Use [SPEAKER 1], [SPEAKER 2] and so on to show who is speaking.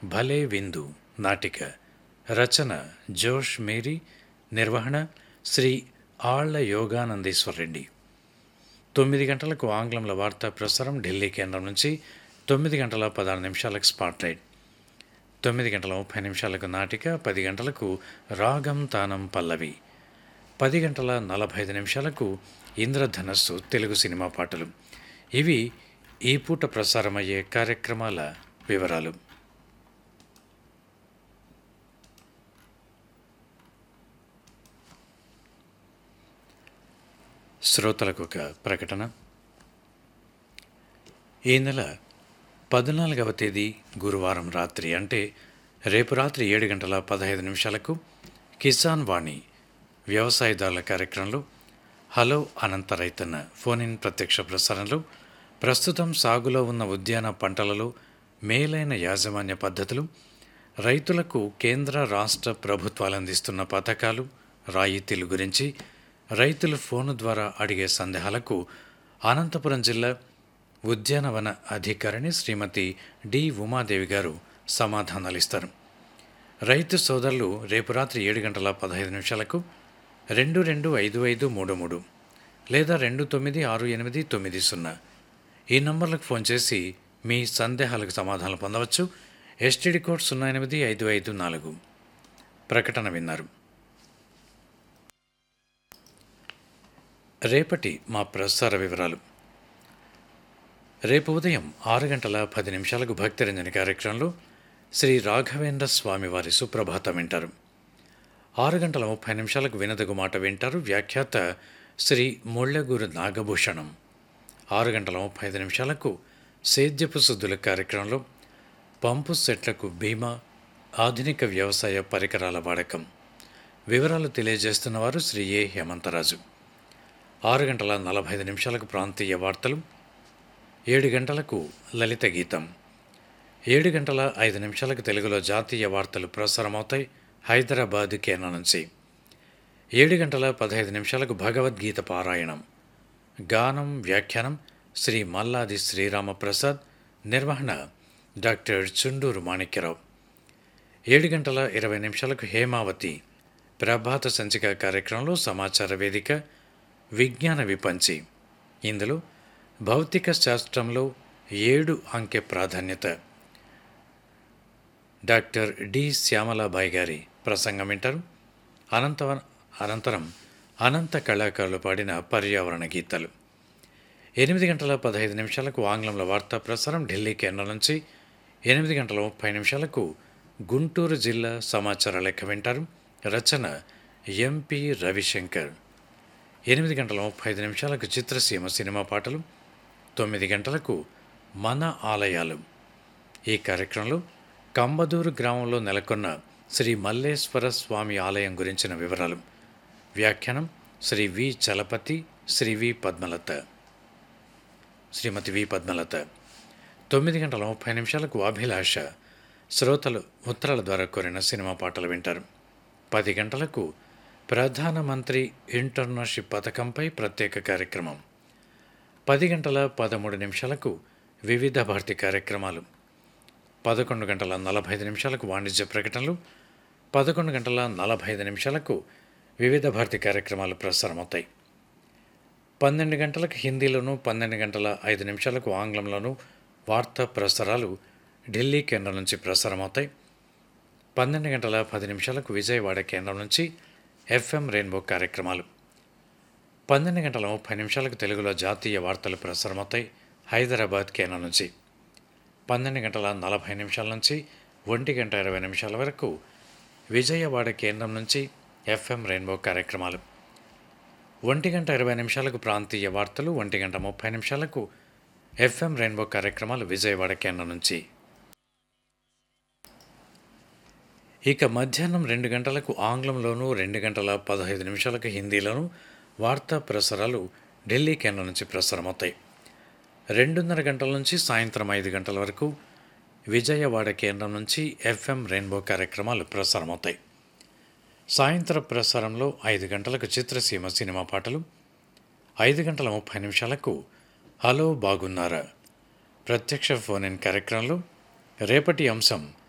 [SPEAKER 1] భలే విందు నాటిక రచన జోష్ మేరీ నిర్వహణ శ్రీ ఆళ్ల యోగానందేశ్వర్ రెడ్డి తొమ్మిది గంటలకు ఆంగ్లంలో వార్తా ప్రసారం ఢిల్లీ కేంద్రం నుంచి తొమ్మిది గంటల పదహారు నిమిషాలకు స్పాట్ లైట్ తొమ్మిది గంటల ముప్పై నిమిషాలకు నాటిక పది గంటలకు రాగం తానం పల్లవి పది గంటల నలభై ఐదు నిమిషాలకు ఇంద్రధనస్సు తెలుగు సినిమా పాటలు ఇవి ఈ పూట ప్రసారమయ్యే కార్యక్రమాల వివరాలు శ్రోతలకు ఒక ప్రకటన ఈ నెల పద్నాలుగవ తేదీ గురువారం రాత్రి అంటే రేపు రాత్రి ఏడు గంటల పదహైదు నిమిషాలకు కిసాన్ వాణి వ్యవసాయదారుల కార్యక్రమంలో హలో అనంత రైతన్న ఫోన్ ఇన్ ప్రత్యక్ష ప్రసారంలో ప్రస్తుతం సాగులో ఉన్న ఉద్యాన పంటలలో మేలైన యాజమాన్య పద్ధతులు రైతులకు కేంద్ర రాష్ట్ర ప్రభుత్వాలు అందిస్తున్న పథకాలు రాయితీలు గురించి రైతులు ఫోను ద్వారా అడిగే సందేహాలకు అనంతపురం జిల్లా ఉద్యానవన అధికారిని శ్రీమతి డి ఉమాదేవి గారు సమాధానాలు ఇస్తారు రైతు సోదరులు రేపు రాత్రి ఏడు గంటల పదహైదు నిమిషాలకు రెండు రెండు ఐదు ఐదు మూడు మూడు లేదా రెండు తొమ్మిది ఆరు ఎనిమిది తొమ్మిది సున్నా ఈ నంబర్లకు ఫోన్ చేసి మీ సందేహాలకు సమాధానం పొందవచ్చు ఎస్టీడీ కోడ్ సున్నా ఎనిమిది ఐదు ఐదు నాలుగు ప్రకటన విన్నారు రేపటి మా ప్రసార వివరాలు రేపు ఉదయం ఆరు గంటల పది నిమిషాలకు భక్తిరంజని కార్యక్రమంలో శ్రీ రాఘవేంద్ర స్వామి వారి సుప్రభాతం వింటారు ఆరు గంటల ముప్పై నిమిషాలకు వినదగు మాట వింటారు వ్యాఖ్యాత శ్రీ ముళ్ళగూరు నాగభూషణం ఆరు గంటల ముప్పై ఐదు నిమిషాలకు సేద్యపు శుద్ధుల కార్యక్రమంలో పంపు సెట్లకు బీమా ఆధునిక వ్యవసాయ పరికరాల వాడకం వివరాలు తెలియజేస్తున్నవారు శ్రీ ఏ హేమంతరాజు ఆరు గంటల నలభై ఐదు నిమిషాలకు ప్రాంతీయ వార్తలు ఏడు గంటలకు లలిత గీతం ఏడు గంటల ఐదు నిమిషాలకు తెలుగులో జాతీయ వార్తలు ప్రసారమవుతాయి హైదరాబాద్ కేంద్రం నుంచి ఏడు గంటల పదహైదు నిమిషాలకు భగవద్గీత పారాయణం గానం వ్యాఖ్యానం శ్రీ మల్లాది శ్రీరామప్రసాద్ నిర్వహణ డాక్టర్ చుండూరు మాణిక్యరావు ఏడు గంటల ఇరవై నిమిషాలకు హేమావతి ప్రభాత సంచిక కార్యక్రమంలో సమాచార వేదిక విజ్ఞాన విపంచి ఇందులో భౌతిక శాస్త్రంలో ఏడు అంకె ప్రాధాన్యత డాక్టర్ డి శ్యామలాబాయి గారి ప్రసంగం వింటారు అనంత అనంతరం అనంత కళాకారులు పాడిన పర్యావరణ గీతాలు ఎనిమిది గంటల పదహైదు నిమిషాలకు ఆంగ్లంలో వార్తా ప్రసారం ఢిల్లీ కేంద్రం నుంచి ఎనిమిది గంటల ముప్పై నిమిషాలకు గుంటూరు జిల్లా సమాచార లెక్క వింటారు రచన ఎంపి రవిశంకర్ ఎనిమిది గంటల ముప్పై ఐదు నిమిషాలకు చిత్రసీమ సినిమా పాటలు తొమ్మిది గంటలకు మన ఆలయాలు ఈ కార్యక్రమంలో కంబదూరు గ్రామంలో నెలకొన్న శ్రీ మల్లేశ్వర స్వామి ఆలయం గురించిన వివరాలు వ్యాఖ్యానం శ్రీ వి చలపతి శ్రీ వి పద్మలత శ్రీమతి వి పద్మలత తొమ్మిది గంటల ముప్పై నిమిషాలకు అభిలాష శ్రోతలు ఉత్తరాల ద్వారా కోరిన సినిమా పాటలు వింటారు పది గంటలకు ప్రధానమంత్రి ఇంటర్నర్షిప్ పథకంపై ప్రత్యేక కార్యక్రమం పది గంటల పదమూడు నిమిషాలకు వివిధ భారతి కార్యక్రమాలు పదకొండు గంటల నలభై ఐదు నిమిషాలకు వాణిజ్య ప్రకటనలు పదకొండు గంటల నలభై ఐదు నిమిషాలకు వివిధ భారతి కార్యక్రమాలు ప్రసారమవుతాయి పన్నెండు గంటలకు హిందీలోను పన్నెండు గంటల ఐదు నిమిషాలకు ఆంగ్లంలోను వార్తా ప్రసారాలు ఢిల్లీ కేంద్రం నుంచి ప్రసారమవుతాయి పన్నెండు గంటల పది నిమిషాలకు విజయవాడ కేంద్రం నుంచి ఎఫ్ఎం రెయిన్బో కార్యక్రమాలు పన్నెండు గంటల ముప్పై నిమిషాలకు తెలుగులో జాతీయ వార్తలు ప్రసారమవుతాయి హైదరాబాద్ కేంద్రం నుంచి పన్నెండు గంటల నలభై నిమిషాల నుంచి ఒంటి గంట ఇరవై నిమిషాల వరకు విజయవాడ కేంద్రం నుంచి ఎఫ్ఎం రెయిన్బో కార్యక్రమాలు ఒంటి గంట ఇరవై నిమిషాలకు ప్రాంతీయ వార్తలు ఒంటి గంట ముప్పై నిమిషాలకు ఎఫ్ఎం రెయిన్బో కార్యక్రమాలు విజయవాడ కేంద్రం నుంచి ఇక మధ్యాహ్నం రెండు గంటలకు ఆంగ్లంలోనూ రెండు గంటల పదహైదు నిమిషాలకు హిందీలోనూ వార్తా ప్రసారాలు ఢిల్లీ కేంద్రం నుంచి ప్రసారమవుతాయి రెండున్నర గంటల నుంచి సాయంత్రం ఐదు గంటల వరకు విజయవాడ కేంద్రం నుంచి ఎఫ్ఎం రెయిన్బో కార్యక్రమాలు ప్రసారమవుతాయి సాయంత్రం ప్రసారంలో ఐదు గంటలకు చిత్రసీమ సినిమా పాటలు ఐదు గంటల ముప్పై నిమిషాలకు హలో బాగున్నారా ప్రత్యక్ష ఫోన్ ఇన్ కార్యక్రమంలో రేపటి అంశం